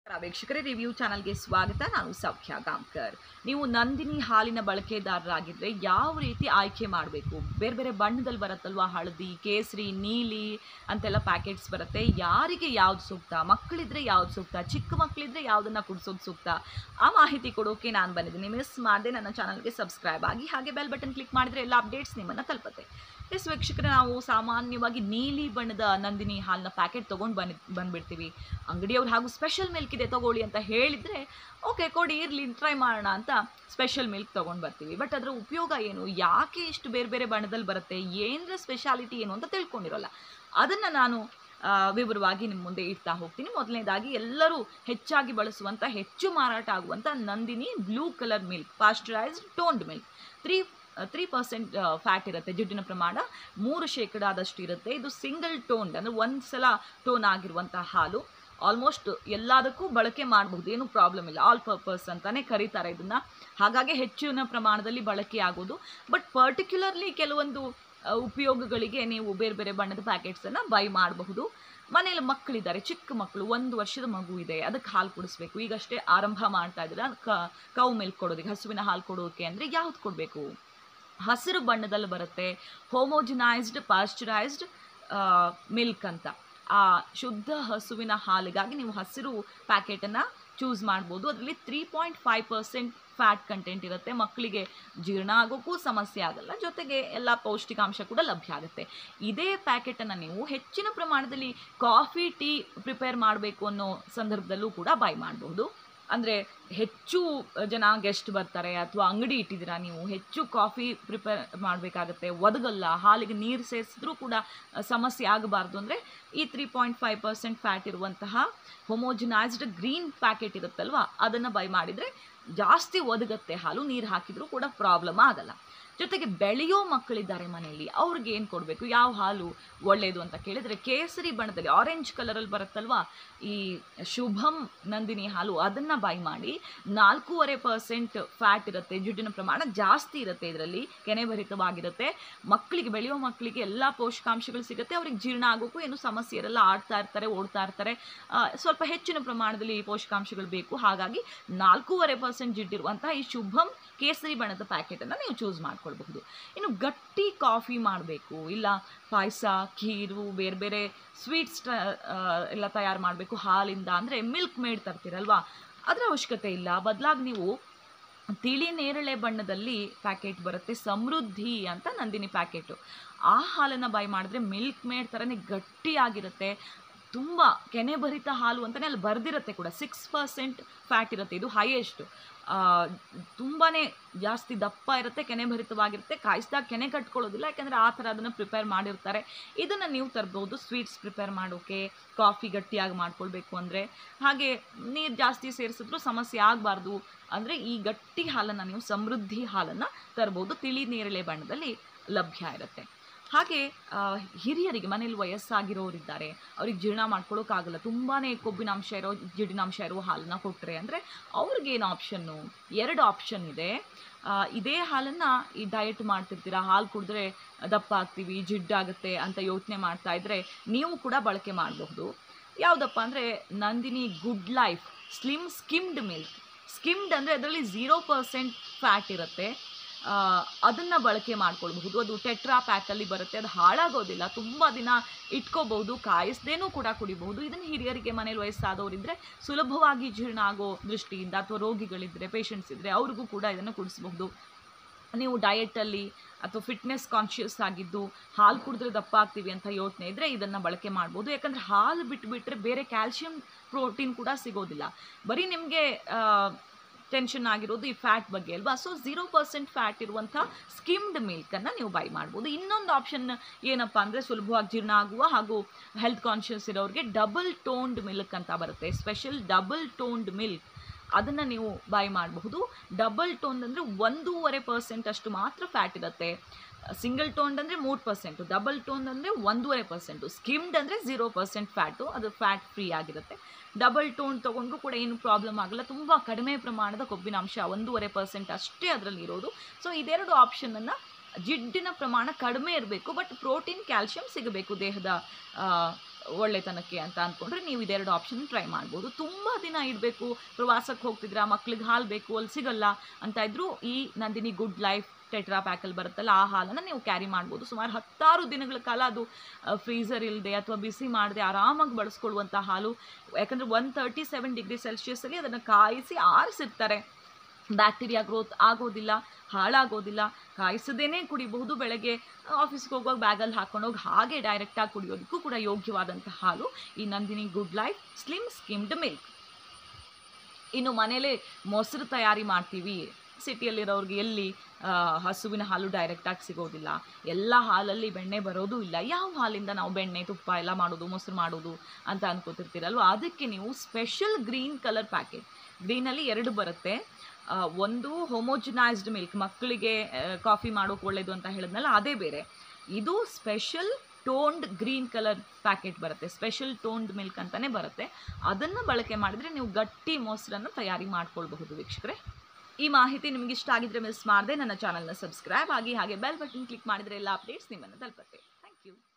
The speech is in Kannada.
ನಮಸ್ಕಾರ ವೀಕ್ಷಕರೇ ರಿವ್ಯೂ ಚಾನಲ್ಗೆ ಸ್ವಾಗತ ನಾನು ಸೌಖ್ಯ ಗಾಂವ್ಕರ್ ನೀವು ನಂದಿನಿ ಹಾಲಿನ ಬಳಕೆದಾರರಾಗಿದ್ದರೆ ಯಾವ ರೀತಿ ಆಯ್ಕೆ ಮಾಡಬೇಕು ಬೇರೆ ಬೇರೆ ಬಣ್ಣದಲ್ಲಿ ಬರುತ್ತಲ್ವಾ ಹಳದಿ ಕೇಸರಿ ನೀಲಿ ಅಂತೆಲ್ಲ ಪ್ಯಾಕೆಟ್ಸ್ ಬರುತ್ತೆ ಯಾರಿಗೆ ಯಾವ್ದು ಸೂಕ್ತ ಮಕ್ಕಳಿದ್ರೆ ಯಾವ್ದು ಸೂಕ್ತ ಚಿಕ್ಕ ಮಕ್ಕಳಿದ್ರೆ ಯಾವುದನ್ನು ಕುಡಿಸೋದು ಸೂಕ್ತ ಆ ಮಾಹಿತಿ ಕೊಡೋಕೆ ನಾನು ಬಂದಿದ್ದೀನಿ ಮಿಸ್ ಮಾಡದೆ ನನ್ನ ಚಾನಲ್ಗೆ ಸಬ್ಸ್ಕ್ರೈಬ್ ಆಗಿ ಹಾಗೆ ಬೆಲ್ ಬಟನ್ ಕ್ಲಿಕ್ ಮಾಡಿದರೆ ಎಲ್ಲ ಅಪ್ಡೇಟ್ಸ್ ನಿಮ್ಮನ್ನು ತಲುಪುತ್ತೆ ಎಸ್ ವೀಕ್ಷಕರೇ ನಾವು ಸಾಮಾನ್ಯವಾಗಿ ನೀಲಿ ಬಣ್ಣದ ನಂದಿನಿ ಹಾಲಿನ ಪ್ಯಾಕೆಟ್ ತೊಗೊಂಡು ಬಂದು ಬಂದುಬಿಡ್ತೀವಿ ಅಂಗಡಿಯವ್ರು ಹಾಗೂ ಸ್ಪೆಷಲ್ ಮಿಲ್ಕ್ ಇದೆ ತೊಗೊಳ್ಳಿ ಅಂತ ಹೇಳಿದರೆ ಓಕೆ ಕೊಡಿ ಇರಲಿ ಟ್ರೈ ಮಾಡೋಣ ಅಂತ ಸ್ಪೆಷಲ್ ಮಿಲ್ಕ್ ತೊಗೊಂಡು ಬರ್ತೀವಿ ಬಟ್ ಅದರ ಉಪಯೋಗ ಏನು ಯಾಕೆ ಇಷ್ಟು ಬೇರೆ ಬೇರೆ ಬಣ್ಣದಲ್ಲಿ ಬರುತ್ತೆ ಏನರ ಸ್ಪೆಷಾಲಿಟಿ ಏನು ಅಂತ ತಿಳ್ಕೊಂಡಿರೋಲ್ಲ ಅದನ್ನು ನಾನು ಆ, ವಿವರವಾಗಿ ನಿಮ್ಮ ಮುಂದೆ ಇಡ್ತಾ ಹೋಗ್ತೀನಿ ಮೊದಲನೇದಾಗಿ ಎಲ್ಲರೂ ಹೆಚ್ಚಾಗಿ ಬಳಸುವಂಥ ಹೆಚ್ಚು ಮಾರಾಟ ಆಗುವಂಥ Nandini blue colour milk pasteurised toned milk three three percent fat ಇರುತ್ತೆ ಜಿಡ್ಡಿನ ಪ್ರಮಾಣ ಮೂರು ಶೇಕಡ ಆದಷ್ಟು ಇರುತ್ತೆ ಇದು ಸಿಂಗಲ್ ಟೋನ್ಡ್ ಅಂದರೆ ಒಂದು ಸಲ ಟೋನ್ ಆಗಿರುವಂಥ ಹಾಲು ಆಲ್ಮೋಸ್ಟ್ ಎಲ್ಲದಕ್ಕೂ ಬಳಕೆ ಮಾಡಬಹುದು ಏನು ಪ್ರಾಬ್ಲಮ್ ಇಲ್ಲ ಆಲ್ ಪರ್ಪಸ್ ಅಂತಲೇ ಕರೀತಾರೆ ಇದನ್ನು ಹಾಗಾಗಿ ಹೆಚ್ಚಿನ ಪ್ರಮಾಣದಲ್ಲಿ ಬಳಕೆ ಆಗೋದು ಬಟ್ ಪರ್ಟಿಕ್ಯುಲರ್ಲಿ ಕೆಲವೊಂದು ಆ, ಉಪಯೋಗಗಳಿಗೆ ನೀವು ಬೇರೆ ಬೇರೆ ಬಣ್ಣದ ಪ್ಯಾಕೆಟ್ಸನ್ನು ಬೈ ಮಾಡಬಹುದು ಮನೇಲಿ ಮಕ್ಕಳಿದ್ದಾರೆ ಚಿಕ್ಕ ಮಕ್ಕಳು ಒಂದು ವರ್ಷದ ಮಗು ಇದೆ ಅದಕ್ಕೆ ಹಾಲು ಕುಡಿಸ್ಬೇಕು ಈಗಷ್ಟೇ ಆರಂಭ ಮಾಡ್ತಾ ಇದ್ದೀರಾ ಕ ಕೌ ಮಿಲ್ಕ್ ಕೊಡೋದಕ್ಕೆ ಹಸುವಿನ ಹಾಲು ಕೊಡೋಕೆ ಅಂದರೆ ಯಾವ್ದು ಕೊಡಬೇಕು ಹಸಿರು ಬಣ್ಣದಲ್ಲಿ ಬರುತ್ತೆ ಹೋಮೋಜಿನೈಸ್ಡ್ ಪಾಶ್ಚರೈಸ್ಡ್ ಮಿಲ್ಕ್ ಅಂತ ಆ ಶುದ್ಧ ಹಸುವಿನ ಹಾಲಿಗಾಗಿ ನೀವು ಹಸಿರು ಪ್ಯಾಕೆಟನ್ನು ಚೂಸ್ ಮಾಡ್ಬೋದು ಅದರಲ್ಲಿ three point five percent fat content ಇರುತ್ತೆ ಮಕ್ಕಳಿಗೆ ಜೀರ್ಣ ಆಗೋಕ್ಕೂ ಸಮಸ್ಯೆ ಆಗಲ್ಲ ಜೊತೆಗೆ ಎಲ್ಲ ಪೌಷ್ಟಿಕಾಂಶ ಕೂಡ ಲಭ್ಯ ಆಗುತ್ತೆ ಇದೇ ಪ್ಯಾಕೆಟನ್ನು ನೀವು ಹೆಚ್ಚಿನ ಪ್ರಮಾಣದಲ್ಲಿ ಕಾಫಿ ಟೀ ಪ್ರಿಪೇರ್ ಮಾಡಬೇಕು ಅನ್ನೋ ಸಂದರ್ಭದಲ್ಲೂ ಕೂಡ ಬೈ ಮಾಡಬಹುದು ಅಂದರೆ ಹೆಚ್ಚು ಜನ ಗೆಸ್ಟ್ ಬರ್ತಾರೆ ಅಥವಾ ಅಂಗಡಿ ಇಟ್ಟಿದ್ದೀರಾ ನೀವು ಹೆಚ್ಚು ಕಾಫಿ ಪ್ರಿಪೇರ್ ಮಾಡಬೇಕಾಗತ್ತೆ ಒದಗಲ್ಲ ಹಾಲಿಗೆ ನೀರು ಸೇರಿಸಿದ್ರೂ ಕೂಡ ಅ, ಸಮಸ್ಯೆ ಆಗಬಾರ್ದು ಅಂದರೆ ಈ three point five percent fat ಇರುವಂತಹ ಹೊಮೋಜಿನೈಸ್ಡ್ ಗ್ರೀನ್ ಪ್ಯಾಕೆಟ್ ಇರುತ್ತಲ್ವ ಅದನ್ನು ಬೈ ಮಾಡಿದರೆ ಜಾಸ್ತಿ ಒದಗತ್ತೆ ಹಾಲು ನೀರು ಹಾಕಿದರೂ ಕೂಡ ಪ್ರಾಬ್ಲಮ್ ಆಗಲ್ಲ ಜೊತೆಗೆ ಬೆಳೆಯೋ ಮಕ್ಕಳಿದ್ದಾರೆ ಮನೆಯಲ್ಲಿ ಅವ್ರಿಗೆ ಏನು ಕೊಡಬೇಕು ಯಾವ ಹಾಲು ಒಳ್ಳೆಯದು ಅಂತ ಕೇಳಿದರೆ ಕೇಸರಿ ಬಣ್ಣದಲ್ಲಿ ಆರೆಂಜ್ ಕಲರಲ್ಲಿ ಬರುತ್ತಲ್ವಾ ಈ ಶುಭಂ ನಂದಿನಿ ಹಾಲು ಅದನ್ನು ಬೈ ಮಾಡಿ ನಾಲ್ಕೂವರೆ ಪರ್ಸೆಂಟ್ ಫ್ಯಾಟ್ ಇರುತ್ತೆ ಜಿಡ್ಡಿನ ಪ್ರಮಾಣ ಜಾಸ್ತಿ ಇರುತ್ತೆ ಇದರಲ್ಲಿ ಕೆನೆಭರಿತವಾಗಿರುತ್ತೆ ಮಕ್ಕಳಿಗೆ ಬೆಳೆಯೋ ಮಕ್ಕಳಿಗೆ ಎಲ್ಲ ಪೋಷಕಾಂಶಗಳು ಸಿಗುತ್ತೆ ಅವ್ರಿಗೆ ಜೀರ್ಣ ಆಗೋಕ್ಕೂ ಏನು ಸಮಸ್ಯೆ ಇರಲ್ಲ ಆಡ್ತಾ ಇರ್ತಾರೆ ಓಡ್ತಾ ಇರ್ತಾರೆ ಆ, ಸ್ವಲ್ಪ ಹೆಚ್ಚಿನ ಪ್ರಮಾಣದಲ್ಲಿ ಪೋಷಕಾಂಶಗಳು ಬೇಕು ಹಾಗಾಗಿ ನಾಲ್ಕೂವರೆ ಪರ್ಸೆಂಟ್ ಜಿಡ್ಡಿರುವಂತಹ ಈ ಶುಭಂ ಕೇಸರಿ ಬಣ್ಣದ ಪ್ಯಾಕೆಟನ್ನು ನೀವು ಚೂಸ್ ಮಾಡ್ಕೊಳ್ಬಹುದು ಇನ್ನು ಗಟ್ಟಿ ಕಾಫಿ ಮಾಡಬೇಕು ಇಲ್ಲ ಪಾಯಸ ಖೀರು ಬೇರೆ ಬೇರೆ ಸ್ವೀಟ್ಸ್ ಎಲ್ಲ ತಯಾರು ಮಾಡಬೇಕು ಹಾಲಿಂದ ಅಂದರೆ ಮಿಲ್ಕ್ ಮೇಡ್ ತರ್ತೀರಲ್ವಾ ಅದರ ಅವಶ್ಯಕತೆ ಇಲ್ಲ ಬದಲಾಗಿ ನೀವು ತಿಳಿ ನೇರಳೆ ಬಣ್ಣದಲ್ಲಿ ಪ್ಯಾಕೆಟ್ ಬರುತ್ತೆ ಸಮೃದ್ಧಿ ಅಂತ ನಂದಿನಿ ಪ್ಯಾಕೆಟು ಆ ಹಾಲನ್ನು ಬೈ ಮಾಡಿದ್ರೆ ಮಿಲ್ಕ್ ಮೇಡ್ ಥರನೇ ಗಟ್ಟಿಯಾಗಿರುತ್ತೆ ತುಂಬ ಕೆನೆಭರಿತ ಹಾಲು ಅಂತಲೇ ಅಲ್ಲಿ ಬರೆದಿರುತ್ತೆ ಕೂಡ ಸಿಕ್ಸ್ ಪರ್ಸೆಂಟ್ ಫ್ಯಾಟ್ ಇರುತ್ತೆ ಇದು ಹೈಯೆಸ್ಟ್ ತುಂಬಾ ಜಾಸ್ತಿ ದಪ್ಪ ಇರುತ್ತೆ ಕೆನೆಭರಿತವಾಗಿರುತ್ತೆ ಕಾಯಿಸಿದಾಗ ಕೆನೆ ಕಟ್ಕೊಳ್ಳೋದಿಲ್ಲ ಯಾಕೆಂದರೆ ಆ ಥರ ಅದನ್ನು ಪ್ರಿಪೇರ್ ಮಾಡಿರ್ತಾರೆ ಇದನ್ನು ನೀವು ತರ್ಬೋದು ಸ್ವೀಟ್ಸ್ ಪ್ರಿಪೇರ್ ಮಾಡೋಕ್ಕೆ ಕಾಫಿ ಗಟ್ಟಿಯಾಗಿ ಮಾಡ್ಕೊಳ್ಬೇಕು ಅಂದರೆ ಹಾಗೆ ನೀರು ಜಾಸ್ತಿ ಸೇರಿಸಿದ್ರು ಸಮಸ್ಯೆ ಆಗಬಾರ್ದು ಅಂದರೆ ಈ ಗಟ್ಟಿ ಹಾಲನ್ನು ನೀವು ಸಮೃದ್ಧಿ ಹಾಲನ್ನು ತರ್ಬೋದು ತಿಳಿ ನೇರಳೆ ಬಣ್ಣದಲ್ಲಿ ಲಭ್ಯ ಇರುತ್ತೆ ಹಾಗೆ ಆ, ಹಿರಿಯರಿಗೆ ಮನೇಲಿ ವಯಸ್ಸಾಗಿರೋರಿದ್ದಾರೆ ಅವ್ರಿಗೆ ಜೀರ್ಣ ಮಾಡ್ಕೊಳ್ಳೋಕ್ಕಾಗಲ್ಲ ತುಂಬಾ ಕೊಬ್ಬಿನಾಂಶ ಇರೋ ಜಿಡ್ಡಿನಾಂಶ ಇರೋ ಹಾಲನ್ನ ಕೊಟ್ಟರೆ ಅಂದರೆ ಅವ್ರಿಗೇನು ಆಪ್ಷನ್ನು ಎರಡು ಆಪ್ಷನ್ ಇದೆ ಆ, ಇದೇ ಹಾಲನ್ನು ಈ ಡಯಟ್ ಮಾಡ್ತಿರ್ತೀರಾ ಹಾಲು ಕುಡಿದ್ರೆ ದಪ್ಪ ಆಗ್ತೀವಿ ಜಿಡ್ಡಾಗುತ್ತೆ ಅಂತ ಯೋಚನೆ ಮಾಡ್ತಾ ಇದ್ದರೆ ನೀವು ಕೂಡ ಬಳಕೆ ಮಾಡಬಹುದು ಯಾವುದಪ್ಪ ಅಂದರೆ Nandini good life slim skimmed milk skimmed ಅಂದರೆ ಅದರಲ್ಲಿ ಝೀರೋ ಪರ್ಸೆಂಟ್ ಫ್ಯಾಟ್ ಇರುತ್ತೆ ಅದನ್ನು ಬಳಕೆ ಮಾಡ್ಕೊಳ್ಬಹುದು ಅದು ಟೆಟ್ರಾ ಪ್ಯಾಕಲ್ಲಿ ಬರುತ್ತೆ ಅದು ಹಾಳಾಗೋದಿಲ್ಲ ತುಂಬ ದಿನ ಇಟ್ಕೋಬಹುದು ಕಾಯಿಸ್ದೇನೂ ಕೂಡ ಕುಡಿಬಹುದು ಇದನ್ನು ಹಿರಿಯರಿಗೆ ಮನೇಲಿ ವಯಸ್ಸಾದವರಿದ್ದರೆ ಸುಲಭವಾಗಿ ಜೀರ್ಣ ಆಗೋ ದೃಷ್ಟಿಯಿಂದ ಅಥವಾ ರೋಗಿಗಳಿದ್ದರೆ ಪೇಷಂಟ್ಸ್ ಇದ್ದರೆ ಅವ್ರಿಗೂ ಕೂಡ ಇದನ್ನು ಕುಡಿಸಬಹುದು ನೀವು ಡಯಟಲ್ಲಿ ಅಥವಾ ಫಿಟ್ನೆಸ್ ಕಾನ್ಷಿಯಸ್ ಆಗಿದ್ದು ಹಾಲು ಕುಡಿದ್ರೆ ದಪ್ಪ ಆಗ್ತೀವಿ ಅಂತ ಯೋಚನೆ ಇದ್ದರೆ ಇದನ್ನು ಬಳಕೆ ಮಾಡ್ಬೋದು ಯಾಕಂದರೆ ಹಾಲು ಬಿಟ್ಟುಬಿಟ್ರೆ ಬೇರೆ ಕ್ಯಾಲ್ಶಿಯಂ ಪ್ರೋಟೀನ್ ಕೂಡ ಸಿಗೋದಿಲ್ಲ ಬರೀ ನಿಮಗೆ ಟೆನ್ಷನ್ ಆಗಿರೋದು ಈ ಫ್ಯಾಟ್ ಬಗ್ಗೆ ಅಲ್ವಾ ಸೊ ಝೀರೋ ಪರ್ಸೆಂಟ್ ಫ್ಯಾಟ್ ಇರುವಂಥ ಸ್ಕಿಮ್ಡ್ ಮಿಲ್ಕನ್ನು ನೀವು ಬೈ ಮಾಡ್ಬೋದು ಇನ್ನೊಂದು ಆಪ್ಷನ್ ಏನಪ್ಪ ಅಂದರೆ ಸುಲಭವಾಗಿ ಜೀರ್ಣ ಆಗುವ ಹಾಗೂ ಹೆಲ್ತ್ ಕಾನ್ಷಿಯಸ್ ಇರೋರಿಗೆ ಡಬಲ್ ಟೋನ್ಡ್ ಮಿಲ್ಕ್ ಅಂತ ಬರುತ್ತೆ ಸ್ಪೆಷಲ್ ಡಬಲ್ ಟೋನ್ಡ್ ಮಿಲ್ಕ್ ಅದನ್ನು ನೀವು ಬೈ ಮಾಡಬಹುದು ಡಬಲ್ ಟೋನ್ ಅಂದರೆ ಒಂದೂವರೆ ಪರ್ಸೆಂಟ್ ಅಷ್ಟು ಮಾತ್ರ ಫ್ಯಾಟ್ ಇರುತ್ತೆ ಸಿಂಗಲ್ ಟೋನ್ಡ್ ಅಂದರೆ ಮೂರು ಪರ್ಸೆಂಟು ಡಬಲ್ ಟೋನ್ ಅಂದರೆ ಒಂದೂವರೆ ಪರ್ಸೆಂಟು ಸ್ಕಿಮ್ಡ್ ಅಂದರೆ ಝೀರೋ ಪರ್ಸೆಂಟ್ ಫ್ಯಾಟು ಅದು ಫ್ಯಾಟ್ ಫ್ರೀ ಆಗಿರುತ್ತೆ ಡಬಲ್ ಟೋನ್ ತೊಗೊಂಡ್ರು ಕೂಡ ಏನು ಪ್ರಾಬ್ಲಮ್ ಆಗಲ್ಲ ತುಂಬ ಕಡಿಮೆ ಪ್ರಮಾಣದ ಕೊಬ್ಬಿನಾಂಶ ಒಂದೂವರೆ ಪರ್ಸೆಂಟ್ ಅಷ್ಟೇ ಅದರಲ್ಲಿ ಇರೋದು ಸೊ ಇದೆರಡು ಆಪ್ಷನನ್ನು ಜಿಡ್ಡಿನ ಪ್ರಮಾಣ ಕಡಿಮೆ ಇರಬೇಕು ಬಟ್ ಪ್ರೋಟೀನ್ ಕ್ಯಾಲ್ಶಿಯಂ ಸಿಗಬೇಕು ದೇಹದ ಆ, ಒಳ್ಳೆತನಕ್ಕೆ ಅಂತ ಅಂದ್ಕೊಂಡ್ರೆ ನೀವು ಇದೆರಡು ಆಪ್ಷನ್ ಟ್ರೈ ಮಾಡ್ಬೋದು ತುಂಬ ದಿನ ಇಡಬೇಕು ಪ್ರವಾಸಕ್ಕೆ ಹೋಗ್ತಿದ್ರ ಮಕ್ಳಿಗೆ ಹಾಲು ಬೇಕು ಅಲ್ಲಿ ಸಿಗಲ್ಲ ಅಂತ ಇದ್ರೂ ಈ ನಂದಿನಿ ಗುಡ್ ಲೈಫ್ ಟೆಟ್ರಾ ಪ್ಯಾಕಲ್ಲಿ ಬರುತ್ತಲ್ಲ ಆ ಹಾಲನ್ನು ನೀವು ಕ್ಯಾರಿ ಮಾಡ್ಬೋದು ಸುಮಾರು ಹತ್ತಾರು ದಿನಗಳ ಕಾಲ ಅದು ಫ್ರೀಸರ್ ಇಲ್ಲದೆ ಅಥವಾ ಬಿಸಿ ಮಾಡದೆ ಆರಾಮಾಗಿ ಬಳಸ್ಕೊಳ್ಳುವಂಥ ಹಾಲು ಯಾಕಂದರೆ ಒನ್ ತರ್ಟಿ ಸೆವೆನ್ ಡಿಗ್ರಿ ಸೆಲ್ಸಿಯಸ್ಸಲ್ಲಿ ಅದನ್ನು ಕಾಯಿಸಿ ಆರಿಸಿರ್ತಾರೆ ಬ್ಯಾಕ್ಟೀರಿಯಾ ಗ್ರೋತ್ ಆಗೋದಿಲ್ಲ ಹಾಳಾಗೋದಿಲ್ಲ ಕಾಯಿಸದೇನೆ ಕುಡಿಬಹುದು ಬೆಳಗ್ಗೆ ಆಫೀಸ್ಗೆ ಹೋಗುವಾಗ ಬ್ಯಾಗಲ್ಲಿ ಹಾಕೊಂಡೋಗಿ ಹಾಗೆ ಡೈರೆಕ್ಟಾಗಿ ಕುಡಿಯೋದಕ್ಕೂ ಕೂಡ ಯೋಗ್ಯವಾದಂಥ ಹಾಲು ಈ Nandini good life slim skimmed milk ಇನ್ನು ಮನೇಲೇ ಮೊಸರು ತಯಾರಿ ಮಾಡ್ತೀವಿ ಸಿಟಿಯಲ್ಲಿರೋರಿಗೆ ಎಲ್ಲಿ ಆ, ಹಸುವಿನ ಹಾಲು ಡೈರೆಕ್ಟಾಗಿ ಸಿಗೋದಿಲ್ಲ ಎಲ್ಲ ಹಾಲಲ್ಲಿ ಬೆಣ್ಣೆ ಬರೋದು ಇಲ್ಲ ಯಾವ ಹಾಲಿಂದ ನಾವು ಬೆಣ್ಣೆ ತುಪ್ಪ ಎಲ್ಲ ಮಾಡೋದು ಮೊಸರು ಮಾಡೋದು ಅಂತ ಅನ್ಕೋತಿರ್ತೀರಲ್ವ ಅದಕ್ಕೆ ನೀವು ಸ್ಪೆಷಲ್ ಗ್ರೀನ್ ಕಲರ್ ಪ್ಯಾಕೆಟ್ ಗ್ರೀನಲ್ಲಿ ಎರಡು ಬರುತ್ತೆ ಆ, ಒಂದು ಹೋಮೋಜಿನೈಸ್ಡ್ ಮಿಲ್ಕ್ ಮಕ್ಕಳಿಗೆ ಕಾಫಿ ಮಾಡೋಕೆ ಒಳ್ಳೇದು ಅಂತ ಹೇಳಿದ್ನಲ್ಲ ಅದೇ ಬೇರೆ ಇದು special toned green colour packet ಬರುತ್ತೆ ಸ್ಪೆಷಲ್ ಟೋನ್ಡ್ ಮಿಲ್ಕ್ ಅಂತಲೇ ಬರುತ್ತೆ ಅದನ್ನು ಬಳಕೆ ಮಾಡಿದರೆ ನೀವು ಗಟ್ಟಿ ಮೊಸರನ್ನು ತಯಾರಿ ಮಾಡ್ಕೊಳ್ಬಹುದು ವೀಕ್ಷಕರೇ ಈ ಮಾಹಿತಿ ನಿಮಗೆ ಇಷ್ಟ ಆಗಿದ್ರೆ ಮಿಸ್ ಮಾಡದೆ ನನ್ನ ಚಾನಲ್ನ ಸಬ್ಸ್ಕ್ರೈಬ್ ಆಗಿ ಹಾಗೆ ಬೆಲ್ ಬಟನ್ ಕ್ಲಿಕ್ ಮಾಡಿದರೆ ಎಲ್ಲ ಅಪ್ಡೇಟ್ಸ್ ನಿಮ್ಮನ್ನು ತಲುಪುತ್ತೆ ಥ್ಯಾಂಕ್ ಯು